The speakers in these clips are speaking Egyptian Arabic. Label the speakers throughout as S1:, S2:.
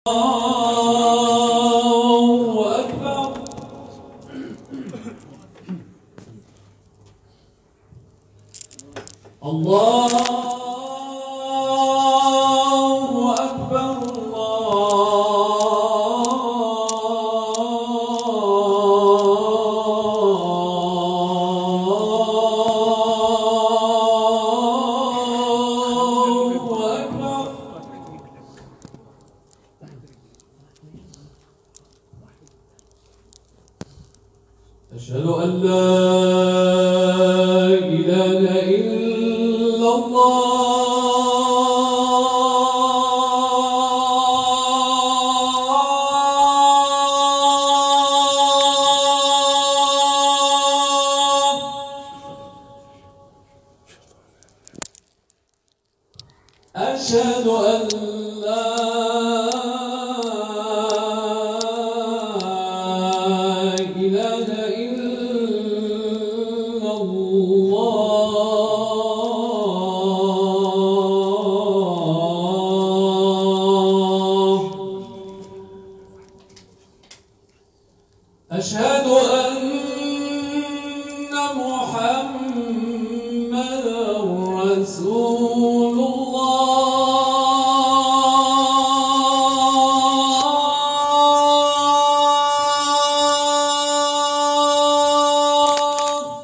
S1: الله أكبر الله أكبر الله أكبر أشهد أن لا إله إلا الله أشهد أن لا إله إلا الله أشهد أن محمدا رسول الله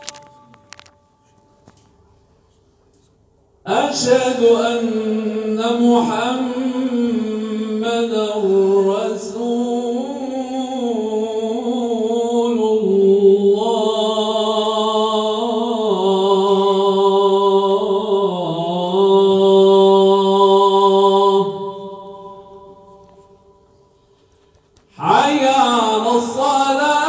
S1: أشهد أن محمدا رسول الله حي على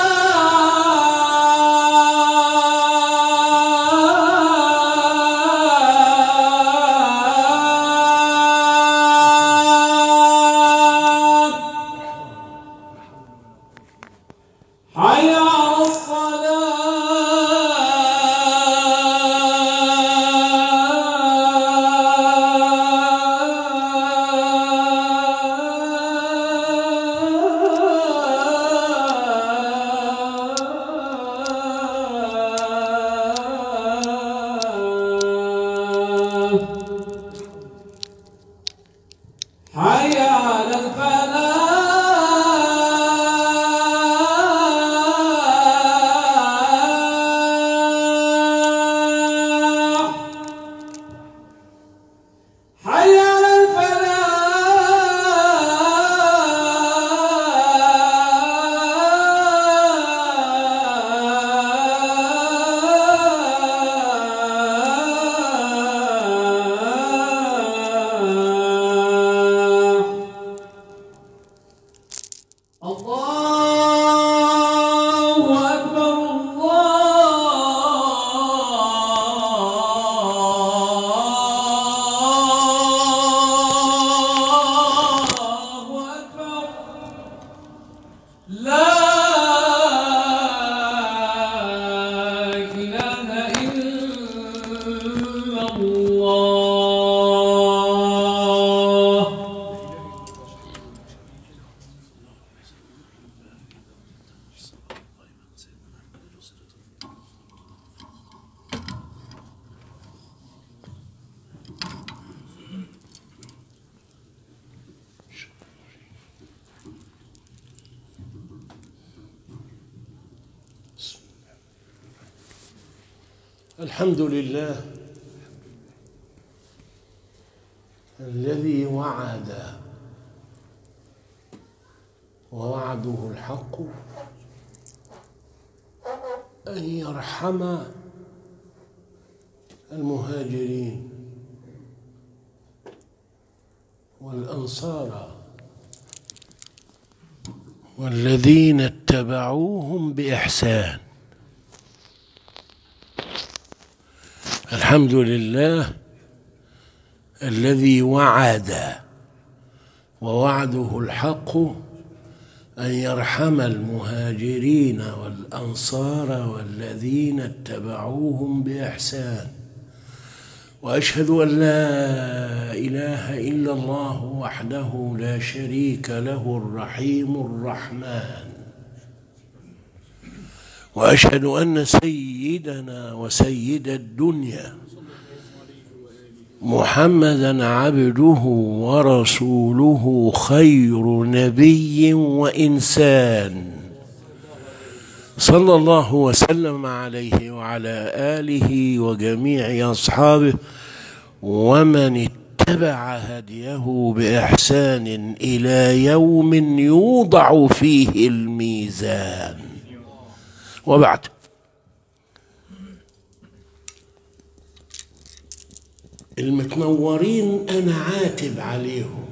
S1: الصلاة حي على الصلاة حي على الفلاح حي على الفلاح الله أكبر الله أكبر لا إله إلا الله
S2: الحمد لله الذي وعد ووعده الحق أن يرحم المهاجرين والأنصار والذين اتبعوهم بإحسان الحمد لله الذي وعد ووعده الحق أن يرحم المهاجرين والأنصار والذين اتبعوهم بإحسان واشهد ان لا اله الا الله وحده لا شريك له الرحيم الرحمن واشهد ان سيدنا وسيد الدنيا محمدا عبده ورسوله خير نبي وانسان صلى الله وسلم عليه وعلى اله وجميع اصحابه ومن اتبع هديه باحسان الى يوم يوضع فيه الميزان وبعد المتنورين انا عاتب عليهم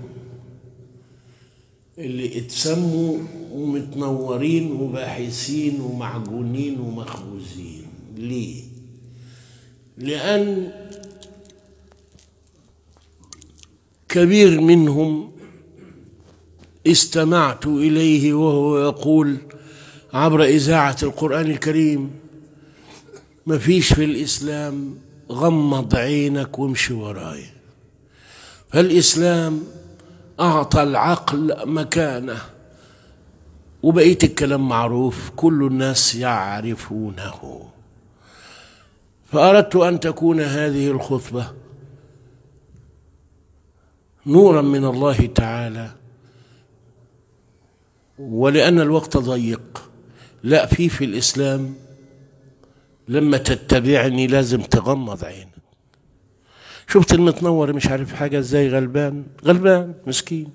S2: اللي اتسموا ومتنورين وباحثين ومعجونين ومخبوزين ليه لان كبير منهم استمعت اليه وهو يقول عبر اذاعه القران الكريم ما فيش في الاسلام غمض عينك وامشي وراي فالاسلام اعطى العقل مكانه وبقيه الكلام معروف كل الناس يعرفونه فاردت ان تكون هذه الخطبه نورا من الله تعالى ولان الوقت ضيق لا في في الاسلام لما تتبعني لازم تغمض عينك شفت المتنور مش عارف حاجة ازاي غلبان غلبان مسكين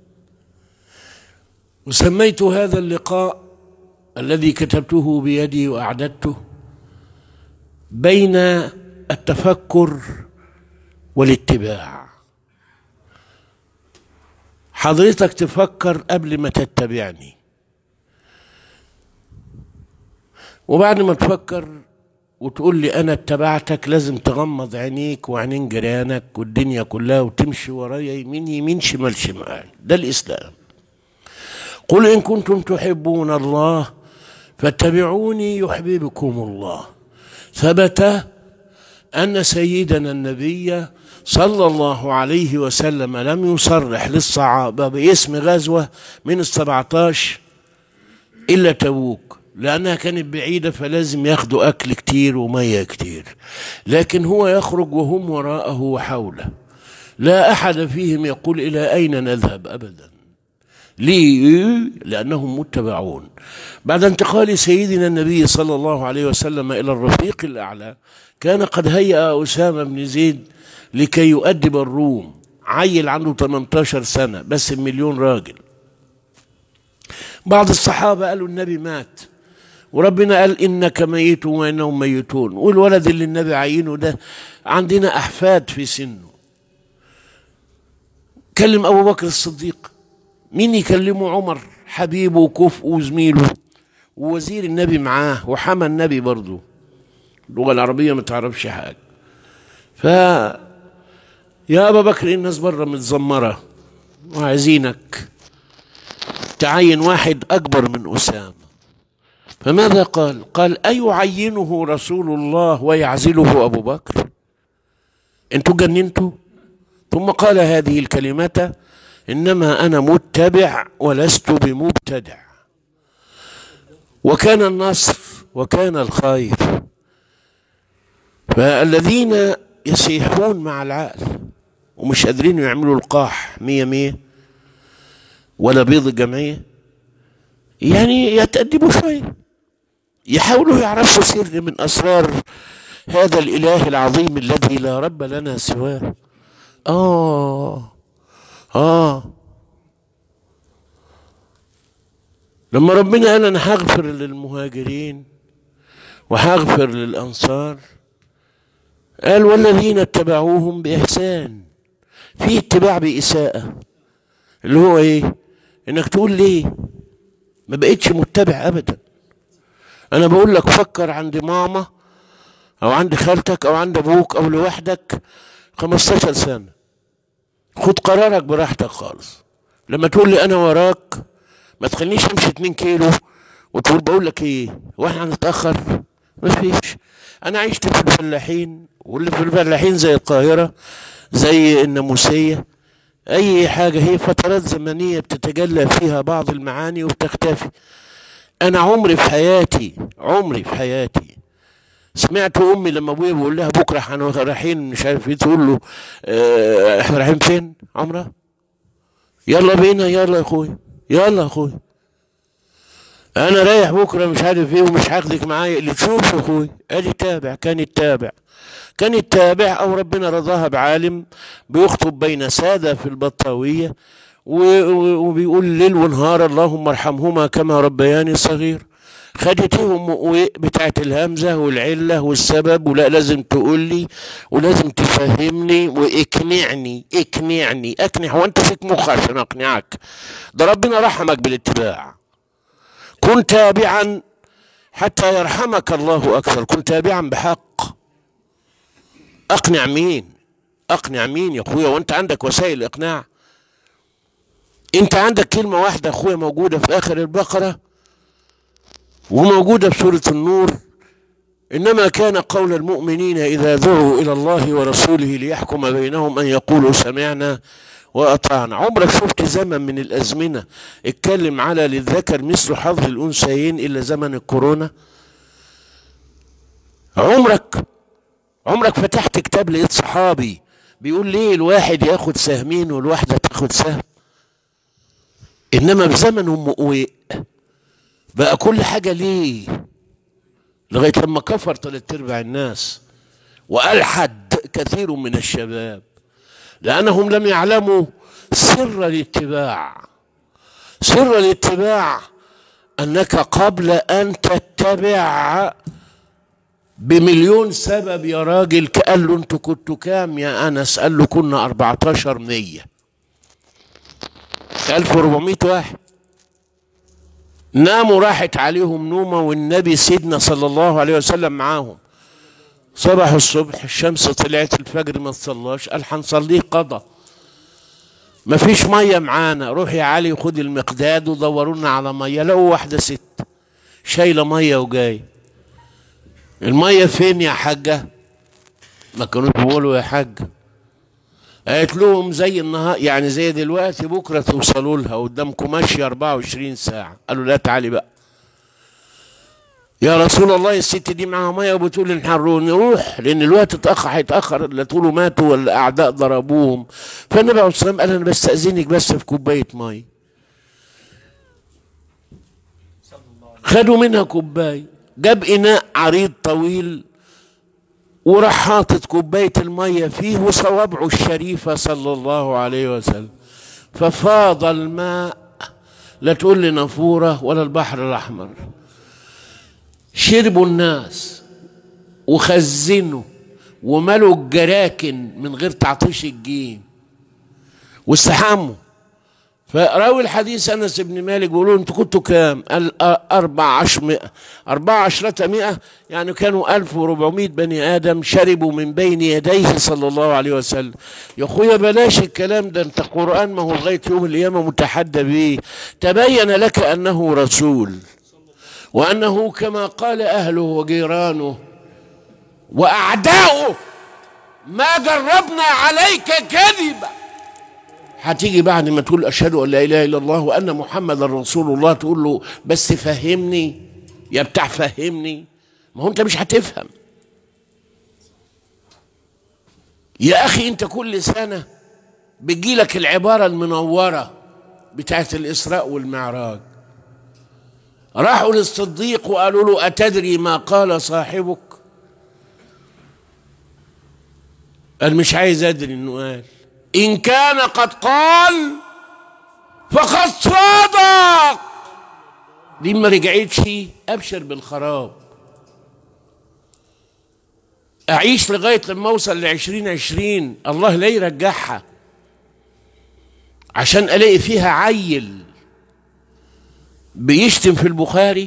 S2: وسميت هذا اللقاء الذي كتبته بيدي وأعددته بين التفكر والاتباع حضرتك تفكر قبل ما تتبعني وبعد ما تفكر وتقول لي انا اتبعتك لازم تغمض عينيك وعينين جيرانك والدنيا كلها وتمشي ورايا يمين يمين شمال شمال ده الاسلام قل ان كنتم تحبون الله فاتبعوني يحببكم الله ثبت ان سيدنا النبي صلى الله عليه وسلم لم يصرح للصحابه باسم غزوه من السبعتاش الا تبوك لأنها كانت بعيدة فلازم ياخدوا أكل كتير ومية كتير لكن هو يخرج وهم وراءه وحوله لا أحد فيهم يقول إلى أين نذهب أبدا ليه؟ لأنهم متبعون بعد انتقال سيدنا النبي صلى الله عليه وسلم إلى الرفيق الأعلى كان قد هيأ أسامة بن زيد لكي يؤدب الروم عيل عنده 18 سنة بس مليون راجل بعض الصحابة قالوا النبي مات وربنا قال إنك ميت وإنهم ميتون والولد اللي النبي عينه ده عندنا أحفاد في سنه كلم أبو بكر الصديق مين يكلمه عمر حبيبه وكفءه وزميله ووزير النبي معاه وحمى النبي برضه اللغة العربية ما تعرفش حاجة ف يا أبا بكر الناس بره متزمرة وعايزينك تعين واحد أكبر من أسامة فماذا قال قال أيعينه رسول الله ويعزله أبو بكر انتوا جننتوا ثم قال هذه الكلمة إنما أنا متبع ولست بمبتدع وكان النصر وكان الخير فالذين يسيحون مع العقل ومش قادرين يعملوا القاح مية مية ولا بيض الجمعية يعني يتأدبوا شوية يحاولوا يعرفوا سر من أسرار هذا الإله العظيم الذي لا رب لنا سواه آه آه لما ربنا قال أنا هغفر للمهاجرين وهغفر للأنصار قال والذين اتبعوهم بإحسان في اتباع بإساءة اللي هو إيه إنك تقول ليه ما بقتش متبع أبدا أنا بقول لك فكر عند ماما أو عند خالتك أو عند أبوك أو لوحدك 15 سنة خد قرارك براحتك خالص لما تقول لي أنا وراك ما تخلينيش أمشي 2 كيلو وتقول بقول لك إيه وإحنا هنتأخر مفيش انا عشت في الفلاحين واللي في الفلاحين زي القاهره زي الناموسيه اي حاجه هي فترات زمنيه بتتجلى فيها بعض المعاني وبتختفي انا عمري في حياتي عمري في حياتي سمعت امي لما ابويا بيقول لها بكره احنا رايحين مش عارف ايه تقول له اه احنا رايحين فين عمره يلا بينا يلا يا اخويا يلا يا اخويا انا رايح بكره مش عارف ايه ومش هاخدك معايا اللي تشوف يا اخويا ادي تابع كان التابع كان التابع او ربنا رضاها بعالم بيخطب بين ساده في البطاويه و- و- وبيقول ليل ونهار اللهم ارحمهما كما ربياني صغير خدتهم و- بتاعت الهمزه والعله والسبب ولا لازم تقول لي ولازم تفهمني واقنعني اقنعني اقنع هو انت فيك مخ عشان اقنعك ده ربنا رحمك بالاتباع كن تابعا حتى يرحمك الله اكثر كن تابعا بحق اقنع مين اقنع مين يا اخويا وانت عندك وسائل اقناع انت عندك كلمه واحده يا اخويا موجوده في اخر البقره وموجوده في سوره النور انما كان قول المؤمنين اذا دعوا الى الله ورسوله ليحكم بينهم ان يقولوا سمعنا واطعنا عمرك شفت زمن من الازمنه اتكلم على للذكر مثل حظ الانثيين الا زمن الكورونا عمرك عمرك فتحت كتاب لقيت صحابي بيقول ليه الواحد ياخد سهمين والواحده تاخد سهم انما في زمن ام قويق بقى كل حاجه ليه لغايه لما كفر ثلاث ارباع الناس والحد كثير من الشباب لانهم لم يعلموا سر الاتباع سر الاتباع انك قبل ان تتبع بمليون سبب يا راجل قال له انتوا كنتوا كام يا انس قال له كنا 14 100 1400 واحد ناموا راحت عليهم نومة والنبي سيدنا صلى الله عليه وسلم معاهم صبح الصبح الشمس طلعت الفجر ما تصلاش قال هنصليه قضى ما فيش ميه معانا روح يا علي خد المقداد ودوروا لنا على ميه لقوا واحده ست شايله ميه وجايه الميه فين يا حاجه ما كانوش بيقولوا يا حاج قالت لهم زي النهار يعني زي دلوقتي بكره توصلوا لها قدامكم ماشيه 24 ساعه قالوا لا تعالي بقى يا رسول الله الست دي معاها ميه وبتقول ان نروح لان الوقت اتاخر هيتاخر لا تقولوا ماتوا ولا اعداء ضربوهم فالنبي عليه الصلاه والسلام قال انا بستاذنك بس في كوبايه ميه خدوا منها كوبايه جاب اناء عريض طويل وراح حاطط كوبايه الميه فيه وصوابعه الشريفه صلى الله عليه وسلم ففاض الماء لا تقول لي نافوره ولا البحر الاحمر شربوا الناس وخزنوا وملوا الجراكن من غير تعطيش الجيم واستحموا فراوي الحديث انس بن مالك بيقولوا انتوا كنتوا كام؟ قال أربع عشرة أربع عشرة مئة يعني كانوا ألف وربعمائة بني آدم شربوا من بين يديه صلى الله عليه وسلم يا أخويا بلاش الكلام ده أنت قرآن ما هو لغاية يوم القيامة متحدى به تبين لك أنه رسول وأنه كما قال أهله وجيرانه وأعداؤه ما جربنا عليك كذبا هتيجي بعد ما تقول أشهد أن لا إله إلا الله وأن محمد رسول الله تقول له بس فهمني يا بتاع فهمني ما هو أنت مش هتفهم يا أخي أنت كل سنة بتجيلك العبارة المنورة بتاعت الإسراء والمعراج راحوا للصديق وقالوا له أتدري ما قال صاحبك قال مش عايز أدري إنه قال إن كان قد قال فقد صدق دي ما رجعتش أبشر بالخراب أعيش لغاية لما أوصل لعشرين عشرين الله لا يرجعها عشان ألاقي فيها عيل بيشتم في البخاري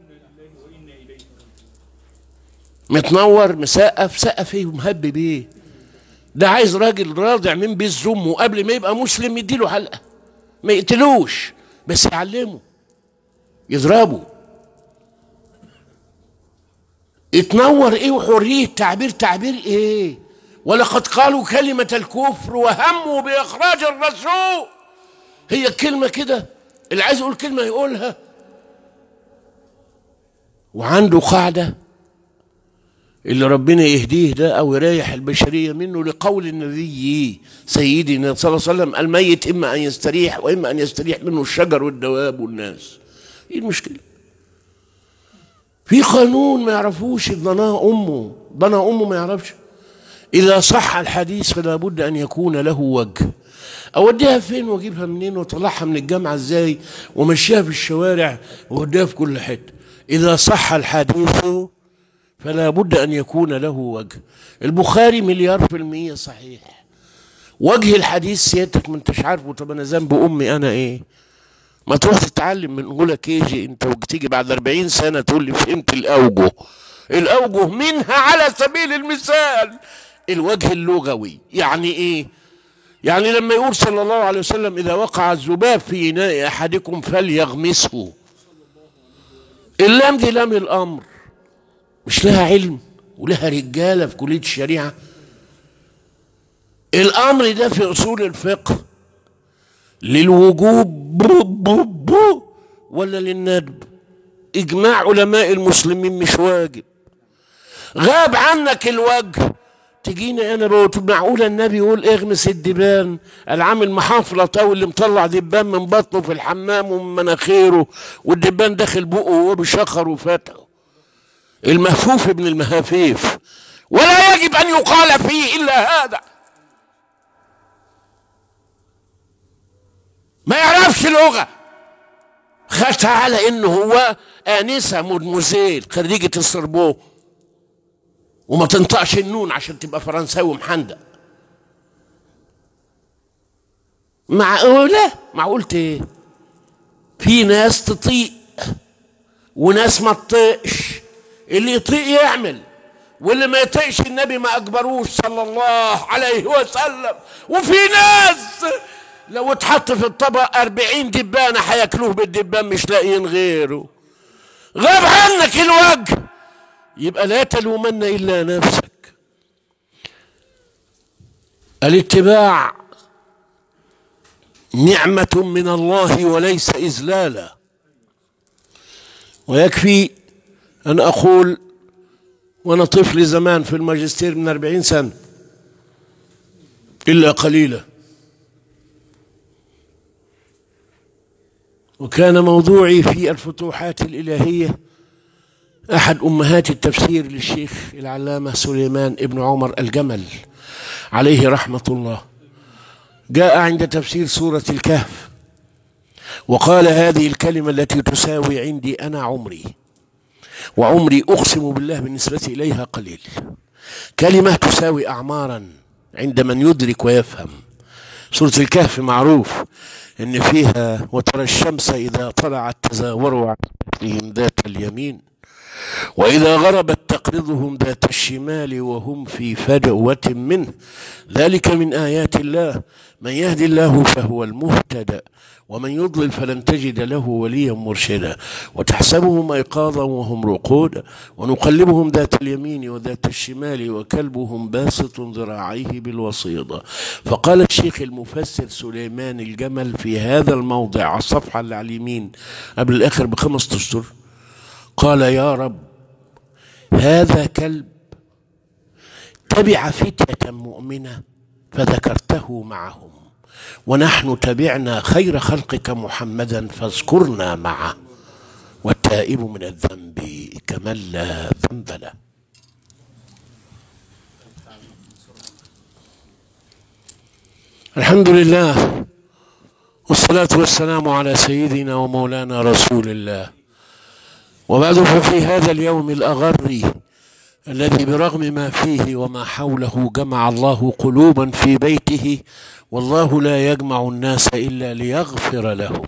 S2: متنور مسقف سقف ايه ومهبب ايه ده عايز راجل راضع من بيز امه قبل ما يبقى مسلم يديله حلقه ما يقتلوش بس يعلمه يضربه اتنور ايه وحريه تعبير تعبير ايه ولقد قالوا كلمة الكفر وهموا بإخراج الرسول هي كلمة كده اللي عايز يقول كلمة يقولها وعنده قاعدة اللي ربنا يهديه ده أو يريح البشرية منه لقول النبي سيدنا صلى الله عليه وسلم الميت إما أن يستريح وإما أن يستريح منه الشجر والدواب والناس إيه المشكلة في قانون ما يعرفوش ضناه أمه ضنا أمه ما يعرفش إذا صح الحديث فلا بد أن يكون له وجه أوديها فين وأجيبها منين وأطلعها من الجامعة إزاي ومشيها في الشوارع وأوديها في كل حتة إذا صح الحديث فلا بد أن يكون له وجه البخاري مليار في المية صحيح وجه الحديث سيادتك ما انتش عارفه طب أنا ذنب أمي أنا إيه ما تروح تتعلم من أولى كيجي أنت وتيجي بعد 40 سنة تقول لي فهمت الأوجه الأوجه منها على سبيل المثال الوجه اللغوي يعني إيه يعني لما يقول صلى الله عليه وسلم إذا وقع الذباب في إناء أحدكم فليغمسه اللام دي لام الأمر مش لها علم ولها رجالة في كلية الشريعة الأمر ده في أصول الفقه للوجوب بو بو بو ولا للندب إجماع علماء المسلمين مش واجب غاب عنك الوجه تجيني انا بقول معقوله النبي يقول اغمس الدبان العامل محافظه او اللي مطلع دبان من بطنه في الحمام ومن مناخيره والدبان داخل بقه وهو بشخر وفاتحه المهفوف ابن المهافيف ولا يجب ان يقال فيه الا هذا ما يعرفش لغه خدها على انه هو انسه مدموزيل خريجه السربو وما تنطقش النون عشان تبقى فرنساوي محندق معقولة معقولة ايه في ناس تطيق وناس ما تطيقش اللي يطيق يعمل واللي ما يطيقش النبي ما اجبروش صلى الله عليه وسلم وفي ناس لو اتحط في الطبق أربعين دبانة هياكلوه بالدبان مش لاقيين غيره غاب عنك الوجه يبقى لا تلومن الا نفسك الاتباع نعمه من الله وليس اذلالا ويكفي ان اقول وانا طفل زمان في الماجستير من أربعين سنه الا قليلا وكان موضوعي في الفتوحات الالهيه أحد أمهات التفسير للشيخ العلامة سليمان ابن عمر الجمل عليه رحمة الله جاء عند تفسير سورة الكهف وقال هذه الكلمة التي تساوي عندي أنا عمري وعمري أقسم بالله بالنسبة إليها قليل كلمة تساوي أعمارا عند من يدرك ويفهم سورة الكهف معروف إن فيها وترى الشمس إذا طلعت تزاور عن كهفهم ذات اليمين وإذا غربت تقرضهم ذات الشمال وهم في فجوة منه ذلك من آيات الله من يهدي الله فهو المهتدى ومن يضلل فلن تجد له وليا مرشدا وتحسبهم أيقاظا وهم رقود ونقلبهم ذات اليمين وذات الشمال وكلبهم باسط ذراعيه بالوصيدة فقال الشيخ المفسر سليمان الجمل في هذا الموضع على الصفحة اللي على اليمين قبل الآخر بخمسة أسطر قال يا رب هذا كلب تبع فتية مؤمنة فذكرته معهم ونحن تبعنا خير خلقك محمدا فاذكرنا معه والتائب من الذنب كمن لا ذنب له الحمد لله والصلاة والسلام على سيدنا ومولانا رسول الله وبعد ففي هذا اليوم الأغر الذي برغم ما فيه وما حوله جمع الله قلوبا في بيته والله لا يجمع الناس إلا ليغفر لهم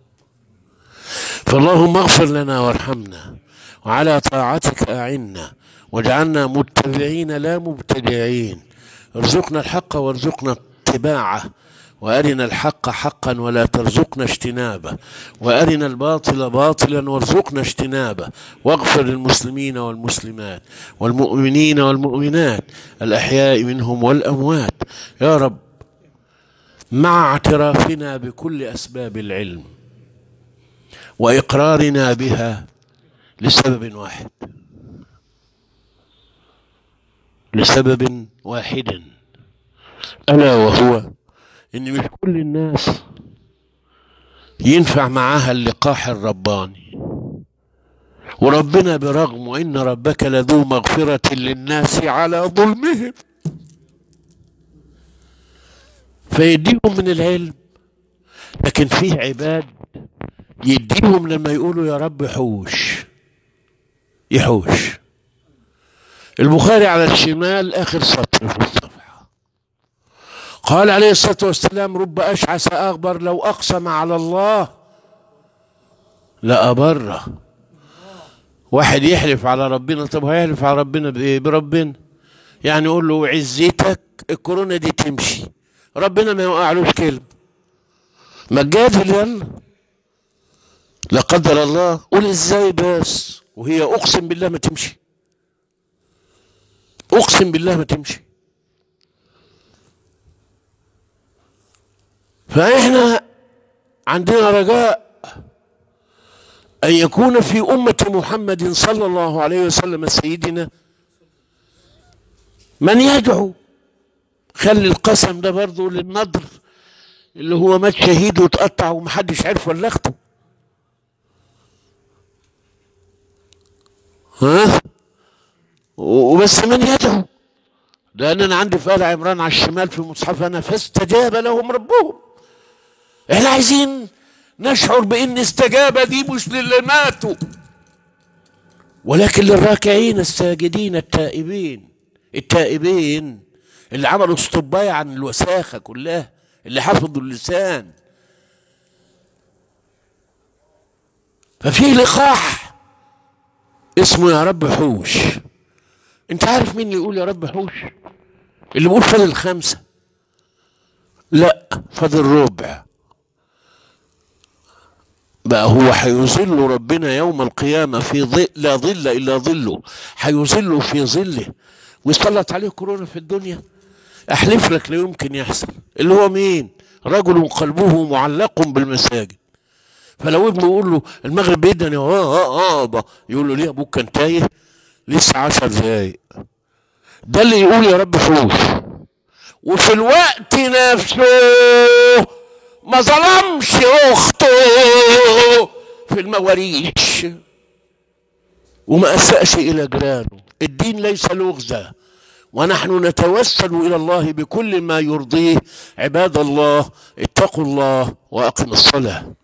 S2: فاللهم اغفر لنا وارحمنا وعلى طاعتك أعنا واجعلنا متبعين لا مبتدعين ارزقنا الحق وارزقنا اتباعه وارنا الحق حقا ولا ترزقنا اجتنابه وارنا الباطل باطلا وارزقنا اجتنابه واغفر للمسلمين والمسلمات والمؤمنين والمؤمنات الاحياء منهم والاموات يا رب مع اعترافنا بكل اسباب العلم واقرارنا بها لسبب واحد لسبب واحد الا وهو ان مش كل الناس ينفع معاها اللقاح الرباني وربنا برغم وان ربك لذو مغفره للناس على ظلمهم فيديهم من العلم لكن فيه عباد يديهم لما يقولوا يا رب حوش يحوش البخاري على الشمال اخر سطر في الصفحه قال عليه الصلاه والسلام رب اشعث اغبر لو اقسم على الله لابره واحد يحلف على ربنا طب هيحلف على ربنا بايه بربنا يعني يقول له عزتك الكورونا دي تمشي ربنا ما يوقعلوش كلمه ما تجادل يلا لا قدر الله قول ازاي بس وهي اقسم بالله ما تمشي اقسم بالله ما تمشي فاحنا عندنا رجاء ان يكون في امه محمد صلى الله عليه وسلم سيدنا من يدعو خلي القسم ده برضه للنضر اللي هو مات شهيد واتقطع ومحدش عرف ولخته ها وبس من يدعو لان انا عندي في ال عمران على الشمال في مصحف انا فاستجاب لهم ربهم احنا عايزين نشعر بان استجاب دي مش للي ماتوا ولكن للراكعين الساجدين التائبين التائبين اللي عملوا اسطباية عن الوساخة كلها اللي حفظوا اللسان ففي لقاح اسمه يا رب حوش انت عارف مين اللي يقول يا رب حوش اللي بيقول فاضل خمسة لا فاضل ربع بقى هو هيظل ربنا يوم القيامة في ظل لا ظل إلا ظله هيظله في ظله ويسلط عليه كورونا في الدنيا أحلف لك لا يمكن يحصل اللي هو مين رجل قلبه معلق بالمساجد فلو ابنه يقول له المغرب بيدن اه اه اه يقول له ليه ابوك كان تايه لسه عشر دقايق ده اللي يقول يا رب فلوس وفي الوقت نفسه ما ظلمش اخته في المواريث وما اساش الى جيرانه الدين ليس لغزه ونحن نتوسل الى الله بكل ما يرضيه عباد الله اتقوا الله واقم الصلاه